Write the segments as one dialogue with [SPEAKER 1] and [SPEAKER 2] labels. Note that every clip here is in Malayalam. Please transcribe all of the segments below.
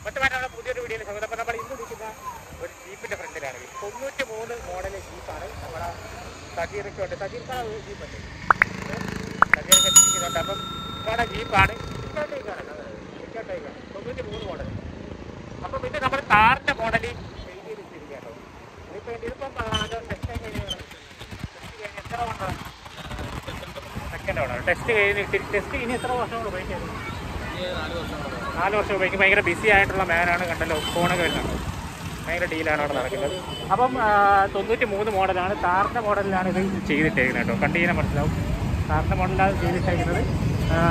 [SPEAKER 1] നമസ്കാരം നമ്മുടെ പുതിയൊരു വീഡിയോയിൽ സ്വാഗതം അപ്പോൾ നമ്മൾ ഇന്ന് നിൽക്കുന്ന ഒരു ജീപ്പിന്റെ ഫ്രണ്ടിലാണ് തൊണ്ണൂറ്റി മൂന്ന് മോഡൽ ജീപ്പാണ് നമ്മുടെ സജീറൊക്കെ ഉണ്ട് സജീർക്കാണ് ഒരു ജീപ്പ് ഉണ്ട് സജീറൊക്കെ ഇരിക്കുന്നുണ്ട് അപ്പം നമ്മുടെ ജീപ്പാണ് ഇക്കോട്ടേക്കാണ് ഇക്കോട്ടേക്കാണ് തൊണ്ണൂറ്റി മൂന്ന് മോഡൽ അപ്പം ഇത് നമ്മൾ കാറിന്റെ മോഡൽ ചെയ്തിരിക്കുകയാണ് ഇതിപ്പോൾ ഇതിപ്പം ടെസ്റ്റ് കഴിഞ്ഞാണ് എത്ര കൊണ്ടാണ് സെക്കൻഡ് ഓണർ ടെസ്റ്റ് കഴിഞ്ഞ് ടെസ്റ്റ് ഇനി എത്ര വർഷം കൊണ്ട് ഉപയോഗിക്കുന്നത് നാല് വർഷം ഉപയോഗിക്കും ഭയങ്കര ബിസി ആയിട്ടുള്ള മാനാണ് കണ്ടല്ലോ ഫോണൊക്കെ വരുന്നത് ഭയങ്കര ഡീലാണ് അവിടെ നടക്കുന്നത് അപ്പം ആ, തൊണ്ണൂറ്റി മൂന്ന് മോഡലാണ് താറിൻ്റെ മോഡലിലാണ് ഇത് ചെയ്തിട്ടേക്കുന്നത് കേട്ടോ കണ്ടു കഴിഞ്ഞാൽ മനസ്സിലാവും താറിൻ്റെ മോഡലാണ് ചെയ്തിട്ടേക്കുന്നത് ആ,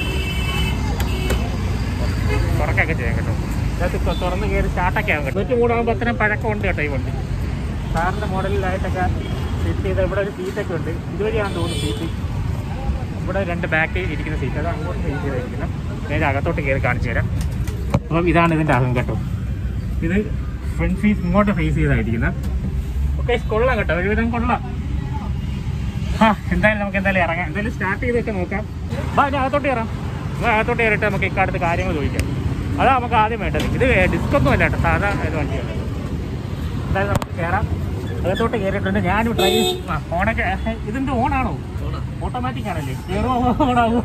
[SPEAKER 1] തുറക്കൊക്കെ ചെയ്യാം കേട്ടോ ഇതിനകത്ത് ഇപ്പൊ തുറന്ന് കയറി സ്റ്റാർട്ടൊക്കെ ആകും കേട്ടോ തൊണ്ണൂറ്റി മൂന്നാകുമ്പോൾ അത്രയും പഴക്കം ഉണ്ട് കേട്ടോ ഈ വണ്ടി താറിൻ്റെ മോഡലിലായിട്ടൊക്കെ സെറ്റ് ചെയ്ത് ഇവിടെ ഒരു സീറ്റൊക്കെ ഉണ്ട് ഇതുവഴിയാണെന്ന് തോന്നുന്നു സീറ്റ് ഇവിടെ രണ്ട് ബാക്ക് ഇരിക്കുന്ന സീറ്റ് അത് അങ്ങോട്ട് ഫേസ് ചെയ്തിരിക്കണം നേരെ അകത്തോട്ട് കയറി കാണിച്ചു തരാം അപ്പം ഇതാണ് ഇതിൻ്റെ അകം കേട്ടോ ഇത് ഫ്രണ്ട് ഫീസ് ഇങ്ങോട്ട് ഫേസ് ചെയ്തായിരിക്കുന്നത് ഓക്കെ കൊള്ളാം കേട്ടോ ഒരുവിധം കൊള്ളാം ആ എന്തായാലും നമുക്ക് എന്തായാലും ഇറങ്ങാം എന്തായാലും സ്റ്റാർട്ട് ചെയ്തൊക്കെ നോക്കാം ബാ ഞാൻ അകത്തോട്ട് കയറാം അപ്പോൾ അകത്തോട്ട് കയറിയിട്ട് നമുക്ക് ഇക്കാലത്ത് കാര്യങ്ങൾ ചോദിക്കാം അതാ നമുക്ക് ആദ്യം വേണ്ടത് ഇത് ഡിസ്ക് ഒന്നും അല്ല കേട്ടോ സാധാ ഇത് വണ്ടിയാണ് എന്തായാലും നമുക്ക് കയറാം അകത്തോട്ട് കയറിയിട്ടുണ്ട് ഞാൻ ഡ്രൈവ് ഓണൊക്കെ ഇതിൻ്റെ ഓണാണോ ഓട്ടോമാറ്റിക് ആണല്ലേ കയറുമോ ഓണാവൂ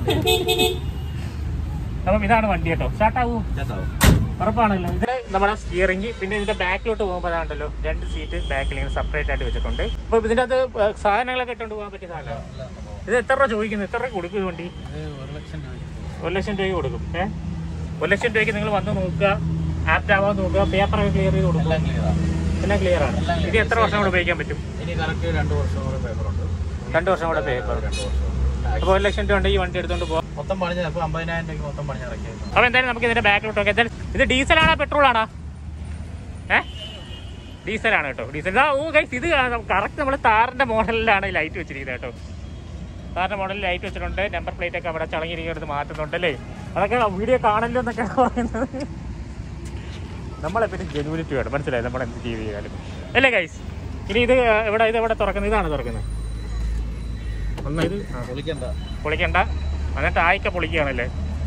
[SPEAKER 1] അപ്പം ഇതാണ് വണ്ടി കേട്ടോ സ്റ്റാർട്ടാവൂ ഉറപ്പാണല്ലോ ഇത് നമ്മുടെ സ്റ്റിയറിംഗ് പിന്നെ ഇതിന്റെ ബാക്കിലോട്ട് പോകുമ്പോൾ അതാണ്ടല്ലോ രണ്ട് സീറ്റ് ബാക്കിൽ ഇങ്ങനെ സെപ്പറേറ്റ് ആയിട്ട് വെച്ചിട്ടുണ്ട് അപ്പൊ ഇതിന്റെ അകത്ത് ഏർ സാധനങ്ങളൊക്കെ ഇട്ടുകൊണ്ട് പോകാൻ പറ്റിയ സാധനം ഇത് എത്ര രൂപ ചോദിക്കുന്നു എത്ര രൂപ കൊടുക്കും ഈ വണ്ടി ഒരു ലക്ഷം രൂപയ്ക്ക് കൊടുക്കും ഏ ഒരു ലക്ഷം രൂപയ്ക്ക് നിങ്ങൾ വന്ന് നോക്കുക ആപ്റ്റ് ആവാൻ നോക്കുക പേപ്പറൊക്കെ ക്ലിയർ ചെയ്ത് കൊടുക്കുക എല്ലാം ക്ലിയർ ആണ് ഇത് എത്ര വർഷം കൂടെ ഉപയോഗിക്കാൻ പറ്റും
[SPEAKER 2] ഇനി കറക്റ്റ് രണ്ട് വർഷം കൂടെ പേപ്പറുണ്ട്
[SPEAKER 1] രണ്ട് വർഷം കൂടെ പേപ്പർ
[SPEAKER 2] രണ്ട് വർഷം
[SPEAKER 1] അപ്പോൾ ഒരു ലക്ഷം രൂപ ഉണ്ട് ഈ വണ്ടി എടുത്തുകൊണ്ട് പോകാം
[SPEAKER 2] മൊത്തം പണിഞ്ഞത് അപ്പോൾ അമ്പതിനായിരം രൂപയ്ക്ക് മൊത്തം പണിഞ്ഞിറക്കിയത്
[SPEAKER 1] അപ്പോൾ എന്തായാലും നമുക്ക് ഇതിന്റെ ബാക്കിലോട്ടൊക്കെ എന്തായാലും ഇത് ഡീസലാണോ പെട്രോൾ ആണോ ഏ ഡീസലാണ് കേട്ടോ ഡീസൽ ഇതാ ഓ ഗൈസ് ഇത് കറക്റ്റ് നമ്മൾ താറിന്റെ മോഡലിലാണ് ലൈറ്റ് വെച്ചിരിക്കുന്നത് കേട്ടോ താറിന്റെ മോഡലിൽ ലൈറ്റ് വെച്ചിട്ടുണ്ട് നമ്പർ പ്ലേറ്റ് ഒക്കെ അവിടെ ചളങ്ങിയിരിക്കുന്നത് മാറ്റുന്നുണ്ട് അല്ലേ അതൊക്കെ വീഡിയോ കാണല്ലോ എന്നൊക്കെ പറയുന്നത് നമ്മളെ പിന്നെ ജെനുവിനിറ്റി വേണം മനസ്സിലായി നമ്മൾ എന്ത് ചെയ്ത് ചെയ്താലും അല്ലേ ഗൈസ് ഇനി ഇത് ഇവിടെ ഇത് ഇവിടെ തുറക്കുന്നത് ഇതാണ് തുറക്കുന്നത് ഒന്ന് ഇത് ആ
[SPEAKER 2] പൊളിക്കണ്ട
[SPEAKER 1] പൊളിക്കണ്ട എന്നിട്ട് ആയിക്ക പൊളിക്കുകയാണല്ലേ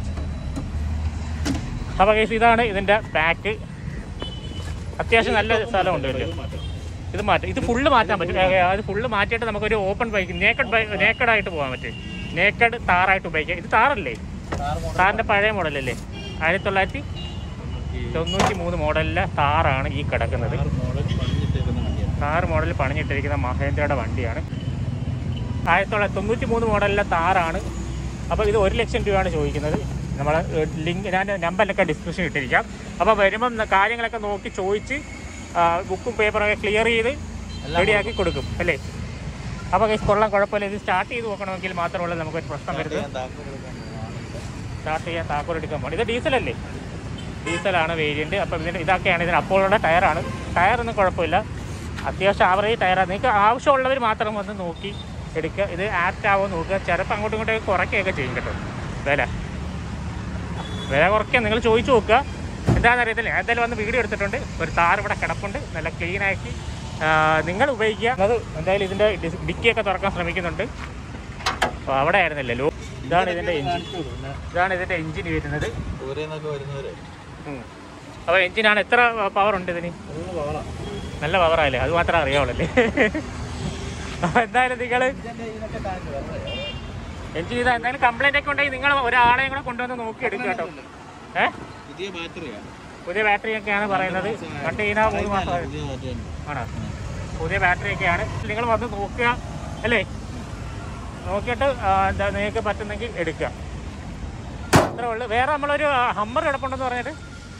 [SPEAKER 1] അപ്പോൾ കേസ് ഇതാണ് ഇതിൻ്റെ ബാക്ക് അത്യാവശ്യം നല്ല സ്ഥലമുണ്ട് ഇതിൽ ഇത് മാറ്റാം ഇത് ഫുള്ള് മാറ്റാൻ പറ്റും ഏ, അത് ഫുള്ള് മാറ്റിയിട്ട് നമുക്കൊരു ഓപ്പൺ ബൈക്ക് നേക്കഡ് ബൈ നേക്കഡായിട്ട് പോകാൻ പറ്റും നേക്കഡ് താറായിട്ട് ഉപയോഗിക്കാം ഇത് താറല്ലേ താറിൻ്റെ പഴയ മോഡലല്ലേ ആയിരത്തി തൊള്ളായിരത്തി തൊണ്ണൂറ്റി മൂന്ന് മോഡലിലെ താറാണ് ഈ കിടക്കുന്നത്
[SPEAKER 2] മോഡൽ പണിഞ്ഞിട്ടേക്കുന്ന വണ്ടിയാണ്
[SPEAKER 1] കാർ മോഡൽ പണിഞ്ഞിട്ടിരിക്കുന്ന മഹേന്ദ്രയുടെ വണ്ടിയാണ് ആയിരത്തി തൊള്ളായിരത്തി തൊണ്ണൂറ്റി മൂന്ന് മോഡലിലെ താറാണ് അപ്പോൾ ഇത് ഒരു ലക്ഷം രൂപയാണ് ചോദിക്കുന്നത് നമ്മൾ ലിങ്ക് ഞാൻ നമ്പറിലൊക്കെ ഡിസ്ക്രിപ്ഷൻ ഇട്ടിരിക്കാം അപ്പോൾ വരുമ്പം ന- കാര്യങ്ങളൊക്കെ നോക്കി ചോദിച്ച് ആ, ബുക്കും പേപ്പറൊക്കെ ക്ലിയർ ചെയ്ത് റെഡിയാക്കി കൊടുക്കും അല്ലേ അപ്പോൾ കേസ് കൊള്ളാം കുഴപ്പമില്ല ഇത് സ്റ്റാർട്ട് ചെയ്ത് നോക്കണമെങ്കിൽ മാത്രമുള്ള നമുക്കൊരു പ്രശ്നം വരുന്നത്
[SPEAKER 2] ഞാൻ താക്കോൽ എടുക്കാൻ പോവാണ്.
[SPEAKER 1] സ്റ്റാർട്ട് ചെയ്യാൻ താക്കോൽ എടുക്കാൻ പോകണം ഇത് ഡീസലല്ലേ ഡീസലാണ് വേരിയൻറ്റ് അപ്പം ഇതിന് ഇതൊക്കെയാണ് ഇതിന് അപ്പോഴുള്ള ടയറാണ് ടയറൊന്നും കുഴപ്പമില്ല അത്യാവശ്യം ആവറേജ് ടയറാണ് നിങ്ങൾക്ക് ആവശ്യമുള്ളവർ മാത്രം വന്ന് നോക്കി എടുക്കുക ഇത് ആപ്റ്റ് ആവുമോ നോക്കുക ചിലപ്പോൾ അങ്ങോട്ടും ഇങ്ങോട്ടും കുറയ്ക്കുകയൊക്കെ ചെയ്യും കേട്ടോ വില വില കുറയ്ക്കുക നിങ്ങൾ ചോദിച്ചു നോക്കുക എന്താണെന്ന് അറിയത്തില്ല ഞാൻ എന്തായാലും വന്ന് വീഡിയോ എടുത്തിട്ടുണ്ട് ഒരു താർ ഇവിടെ കിടപ്പുണ്ട് നല്ല ക്ലീൻ ആക്കി ആ, നിങ്ങൾ ഉപയോഗിക്കുക അത് എന്തായാലും ഇതിൻ്റെ ഡിക്കിയൊക്കെ തുറക്കാൻ ശ്രമിക്കുന്നുണ്ട് അപ്പോൾ അവിടെ ആയിരുന്നല്ലേ ലോ ഇതാണ് ഇതിൻ്റെ എഞ്ചിൻ ഇതാണ് ഇതിൻ്റെ എഞ്ചിൻ വരുന്നത്
[SPEAKER 2] ദൂരെ നിന്നൊക്കെ വരുന്നവര്
[SPEAKER 1] അപ്പോൾ എഞ്ചിനാണ് എത്ര പവർ ഉണ്ട് ഇതിന്
[SPEAKER 2] ഫുള്ള് പവറാ.
[SPEAKER 1] നല്ല പവറല്ലേ അത് മാത്രമേ അറിയാവുള്ളല്ലേ അപ്പോൾ എന്തായാലും നിങ്ങൾ
[SPEAKER 2] ഇതിന്റെ ഇതിനൊക്കെ ടാങ്ക് വേറെ.
[SPEAKER 1] എഞ്ചിൻ ഇതാ എന്തായാലും കംപ്ലൈൻ്റ് ഒക്കെ ഉണ്ടെങ്കിൽ നിങ്ങൾ ഒരാളെയും കൂടെ കൊണ്ടുവന്ന് നോക്കി എടുക്കുക കേട്ടോ ഏ
[SPEAKER 2] പുതിയ ബാറ്ററിയാണ്
[SPEAKER 1] പുതിയ ബാറ്ററി ഒക്കെയാണ് പറയുന്നത് കണ്ട് കഴിഞ്ഞാൽ മൂന്ന് മാസമായി
[SPEAKER 2] പുതിയ ബാറ്ററിയാണ്
[SPEAKER 1] ആണോ പുതിയ ബാറ്ററി ഒക്കെയാണ് നിങ്ങൾ വന്ന് നോക്കുക അല്ലേ നോക്കിയിട്ട് ആ, എന്താ നിങ്ങൾക്ക് പറ്റുന്നെങ്കിൽ എടുക്കുക അത്രേ ഉള്ളൂ വേറെ നമ്മളൊരു ഹമ്മർ കിടപ്പുണ്ടെന്ന് പറഞ്ഞിട്ട്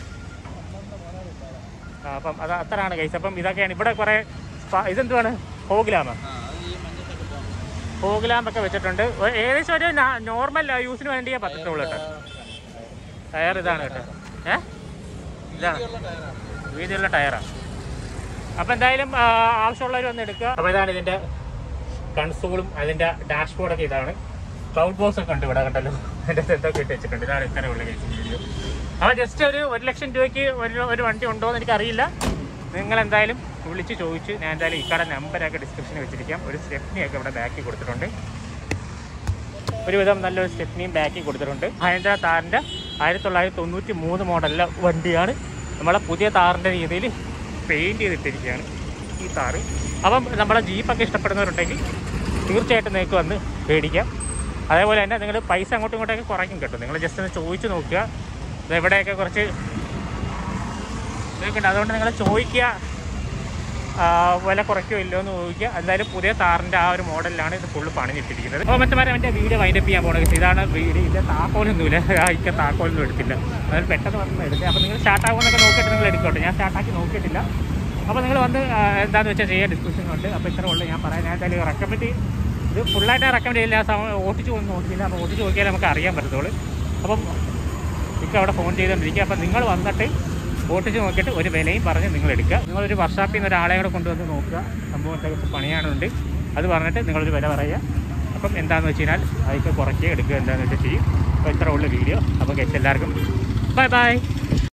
[SPEAKER 1] ആ, അപ്പം അത് അത്രയാണ് കൈസ് അപ്പം ഇതൊക്കെയാണ് ഇവിടെ കുറേ സ്പ- ഇതെന്തുവാണ് ഹോഗ്ലാമ
[SPEAKER 2] ആ അത് ഈ മഞ്ഞത്തൊക്കെ പോകാൻ
[SPEAKER 1] ഹോഗ്ലാമ്പൊക്കെ വെച്ചിട്ടുണ്ട് ഒ- ഏകദേശം ഒരു നോർമൽ യൂസിന് വേണ്ടിയേ പറ്റത്തുള്ളൂ കേട്ടോ ടയർ ഇതാണ് കേട്ടോ ഏ ഇതാണ് വീതിയുള്ള ടയറാണ് അപ്പോൾ എന്തായാലും ആ, ആവശ്യമുള്ളവർ വന്ന് എടുക്കുക അപ്പോൾ ഇതാണ് ഇതിൻ്റെ കൺസോളും അതിൻ്റെ ഡാഷ്ബോർഡൊക്കെ ഇതാണ് ക്ലൗഡ് ബോക്സ് ഒക്കെ ഉണ്ട് ഇവിടെ കണ്ടല്ലോ അതിൻ്റെ എന്തൊക്കെ ഇട്ട് വെച്ചിട്ടുണ്ട് ഇതാണ് ഇത്ര ഉള്ള കേസ് വീഡിയോ അപ്പോൾ ജസ്റ്റ് ഒരു ഒരു ലക്ഷം രൂപയ്ക്ക് ഒരു ഒരു വണ്ടി ഉണ്ടോ എന്ന് എനിക്കറിയില്ല നിങ്ങൾ എന്തായാലും വിളിച്ച് ചോദിച്ച് ഞാൻ എന്തായാലും ഇക്കടെ നമ്പരൊക്കെ ഡിസ്ക്രിപ്ഷനിൽ വെച്ചിരിക്കാം ഒരു സ്റ്റെപ്നിയൊക്കെ ഇവിടെ ബാക്കി കൊടുത്തിട്ടുണ്ട് ഒരുവിധം നല്ലൊരു സ്റ്റെപ്നിയും ബാക്കി കൊടുത്തിട്ടുണ്ട് മഹേന്ദ്ര താറിൻ്റെ ആയിരത്തി തൊള്ളായിരത്തി തൊണ്ണൂറ്റി മൂന്ന് മോഡലിലെ വണ്ടിയാണ് നമ്മളെ പുതിയ താറിൻ്റെ രീതിയിൽ പെയിൻറ്റ് ചെയ്തിട്ടിരിക്കുകയാണ് ഈ താറ് അപ്പം നമ്മളെ ജീപ്പൊക്കെ ഇഷ്ടപ്പെടുന്നവരുണ്ടെങ്കിൽ തീർച്ചയായിട്ടും നിങ്ങൾക്ക് വന്ന് മേടിക്കാം അതേപോലെ തന്നെ നിങ്ങൾ പൈസ അങ്ങോട്ടും ഇങ്ങോട്ടൊക്കെ കുറയ്ക്കും കേട്ടോ നിങ്ങൾ ജസ്റ്റ് ഒന്ന് ചോദിച്ച് നോക്കുക ഇത് എവിടെയൊക്കെ കുറച്ച് ഇതൊക്കെ ഉണ്ട് അതുകൊണ്ട് നിങ്ങൾ ചോദിക്കുക ആ, വില കുറയ്ക്കോ ഇല്ലയോ എന്ന് ചോദിക്കുക എന്തായാലും പുതിയ താറിൻ്റെ ആ ഒരു മോഡലിലാണ് ഇത് ഫുള്ള് പണിഞ്ഞിട്ടിരിക്കുന്നത് അപ്പോൾ മറ്റേ എൻ്റെ വീഡിയോ വൈൻഡപ്പ് ചെയ്യാൻ പോകുന്നത് ഇതാണ് വീഡിയോ ഇതിൻ്റെ താക്കോലൊന്നുമില്ല ഇക്ക താക്കോലൊന്നും എടുത്തില്ല അതായത് പെട്ടെന്ന് വന്ന് എടുക്കുക അപ്പോൾ നിങ്ങൾ സ്റ്റാർട്ട് ആകുമെന്നൊക്കെ നോക്കിയിട്ട് നിങ്ങൾ എടുക്കട്ടെ ഞാൻ സ്റ്റാർട്ടാക്കി നോക്കിയിട്ടില്ല അപ്പോൾ നിങ്ങൾ വന്ന് ആ, എന്താണെന്ന് വെച്ചാൽ ചെയ്യാൻ ഡിസ്കഷൻ ഉണ്ട് അപ്പോൾ ഇത്ര ഉള്ളൂ ഞാൻ പറയാം ഞാൻ എന്തായാലും റെക്കമെൻഡ് ഇത് ഫുള്ളായിട്ട് റെക്കമെൻഡ് ചെയ്യില്ല ആ സമയം ഓട്ടിച്ച് പോയി നോക്കിയില്ല അപ്പോൾ ഓട്ടിച്ച് നോക്കിയാലേ നമുക്ക് അറിയാൻ പറ്റത്തുള്ളൂ അപ്പം ഇക്ക അവിടെ ഫോൺ ചെയ്തുകൊണ്ടിരിക്കുക അപ്പം നിങ്ങൾ വന്നിട്ട് ഓട്ടിച്ച് നോക്കിയിട്ട് ഒരു വിലയും പറഞ്ഞ് നിങ്ങൾ എടുക്കുക നിങ്ങളൊരു വർഷാപ്പിൽ നിന്ന് ഒരാളെ കൂടെ കൊണ്ടുവന്ന് നോക്കുക സംഭവത്തൊക്കെ പണിയാനുണ്ട് അത് പറഞ്ഞിട്ട് നിങ്ങളൊരു വില പറയുക അപ്പം എന്താണെന്ന് വെച്ച് കഴിഞ്ഞാൽ അതൊക്കെ കുറയ്ക്കുക എടുക്കുക എന്താണെന്ന് വെച്ചാൽ ചെയ്യും അപ്പോൾ ഇത്ര ഉള്ള വീഡിയോ അപ്പോൾ ഗെസ്റ്റ് എല്ലാവർക്കും ബൈ ബൈ